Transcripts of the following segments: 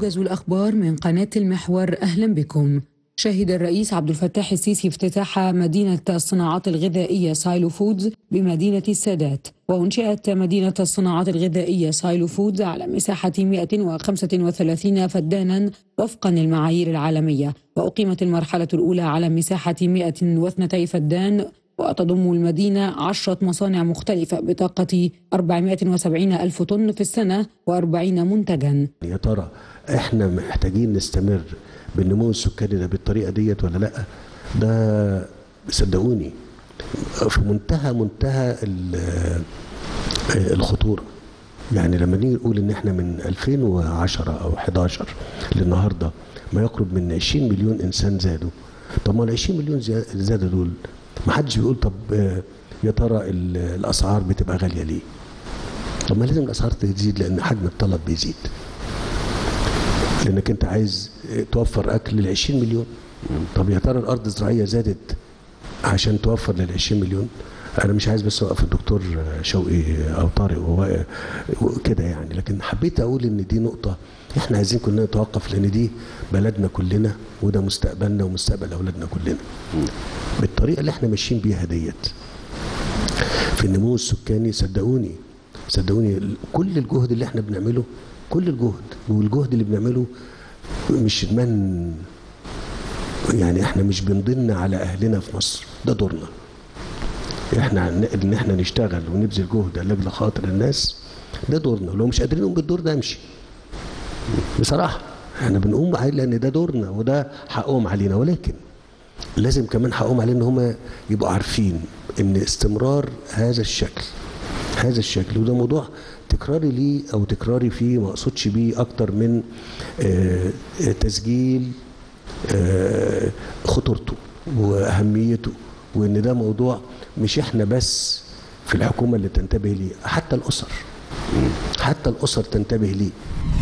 موجز الأخبار من قناة المحور أهلا بكم شهد الرئيس عبد الفتاح السيسي افتتاح مدينة الصناعات الغذائية سايلو فودز بمدينة السادات وأنشئت مدينة الصناعات الغذائية سايلو فودز على مساحة 135 فدانا وفقا للمعايير العالمية وأقيمت المرحلة الأولى على مساحة 102 فدان وتضم المدينة عشرة مصانع مختلفة بطاقة 470 ألف طن في السنة و40 منتجا يا ترى احنا محتاجين نستمر بالنمو السكاني ده بالطريقه ديت ولا لا ده صدقوني في منتهى منتهى الخطوره يعني لما نيجي نقول ان احنا من 2010 او 11 للنهارده ما يقرب من 20 مليون انسان زادوا طب ما ال 20 مليون زادوا دول ما حدش بيقول طب يا ترى الاسعار بتبقى غاليه ليه طب ما لازم الاسعار تزيد لان حجم الطلب بيزيد لانك انت عايز توفر اكل لل 20 مليون طب يا ترى الارض الزراعيه زادت عشان توفر لل 20 مليون انا مش عايز بس اوقف الدكتور شوقي او طارق وهو كده يعني لكن حبيت اقول ان دي نقطه احنا عايزين كلنا نتوقف لان دي بلدنا كلنا وده مستقبلنا ومستقبل اولادنا كلنا بالطريقه اللي احنا ماشيين بيها ديت في النمو السكاني صدقوني صدقوني كل الجهد اللي احنا بنعمله كل الجهد والجهد اللي بنعمله مش من يعني احنا مش بنضن على اهلنا في مصر ده دورنا احنا ان احنا نشتغل ونبذل جهد لاجل خاطر الناس ده دورنا ولو مش قادرين نقوم بالدور ده امشي بصراحه احنا بنقوم لان ده دورنا وده حقهم علينا ولكن لازم كمان حقهم علينا ان هم يبقوا عارفين ان استمرار هذا الشكل هذا الشكل وده موضوع تكراري ليه او تكراري فيه ما اقصدش بيه اكتر من آه تسجيل آه خطورته واهميته وان ده موضوع مش احنا بس في الحكومه اللي تنتبه ليه حتى الاسر حتى الاسر تنتبه ليه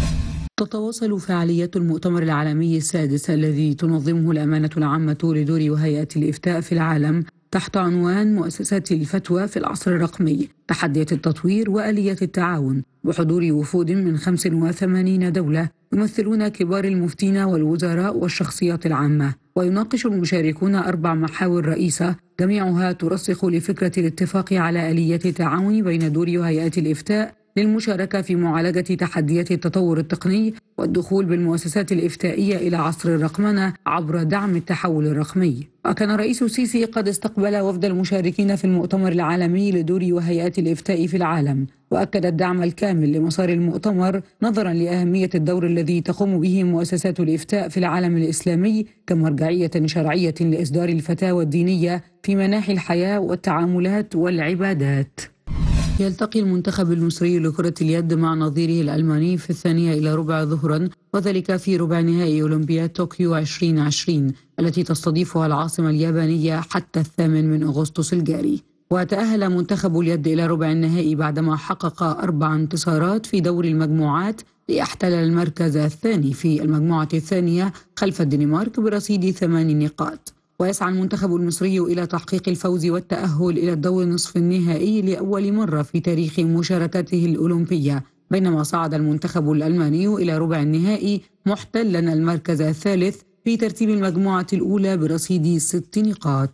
تتواصل فعاليات المؤتمر العالمي السادس الذي تنظمه الأمانة العامة لدور وهيئة الإفتاء في العالم تحت عنوان مؤسسات الفتوى في العصر الرقمي تحديات التطوير وآلية التعاون بحضور وفود من 85 دولة يمثلون كبار المفتين والوزراء والشخصيات العامة ويناقش المشاركون أربع محاور رئيسة جميعها ترسخ لفكرة الاتفاق على آلية التعاون بين دور وهيئات الإفتاء للمشاركة في معالجة تحديات التطور التقني والدخول بالمؤسسات الإفتائية إلى عصر الرقمنة عبر دعم التحول الرقمي وكان رئيس السيسي قد استقبل وفد المشاركين في المؤتمر العالمي لدور وهيئات الإفتاء في العالم وأكد الدعم الكامل لمسار المؤتمر نظرا لأهمية الدور الذي تقوم به مؤسسات الإفتاء في العالم الإسلامي كمرجعية شرعية لإصدار الفتاوى الدينية في مناحي الحياة والتعاملات والعبادات يلتقي المنتخب المصري لكرة اليد مع نظيره الألماني في الثانية إلى ربع ظهرا وذلك في ربع نهائي أولمبياد طوكيو 2020 التي تستضيفها العاصمة اليابانية حتى الثامن من أغسطس الجاري وتأهل منتخب اليد إلى ربع النهائي بعدما حقق أربع انتصارات في دور المجموعات ليحتل المركز الثاني في المجموعة الثانية خلف الدنمارك برصيد ثمان نقاط ويسعى المنتخب المصري إلى تحقيق الفوز والتأهل إلى الدور نصف النهائي لأول مرة في تاريخ مشاركته الأولمبية بينما صعد المنتخب الألماني إلى ربع النهائي محتلا المركز الثالث في ترتيب المجموعة الأولى برصيد ست نقاط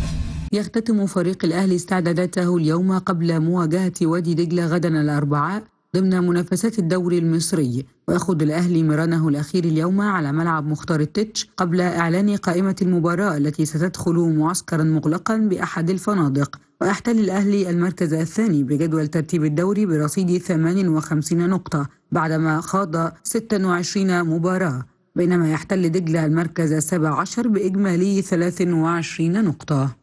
يختتم فريق الأهلي استعداداته اليوم قبل مواجهة وادي دجلة غدا الأربعاء ضمن منافسات الدوري المصري ويخوض الأهلي مرانه الأخير اليوم على ملعب مختار التتش قبل إعلان قائمة المباراة التي ستدخل معسكرا مغلقا بأحد الفنادق ويحتل الأهلي المركز الثاني بجدول ترتيب الدوري برصيد 58 نقطة بعدما خاض 26 مباراة بينما يحتل دجلة المركز السابع عشر بإجمالي 23 نقطة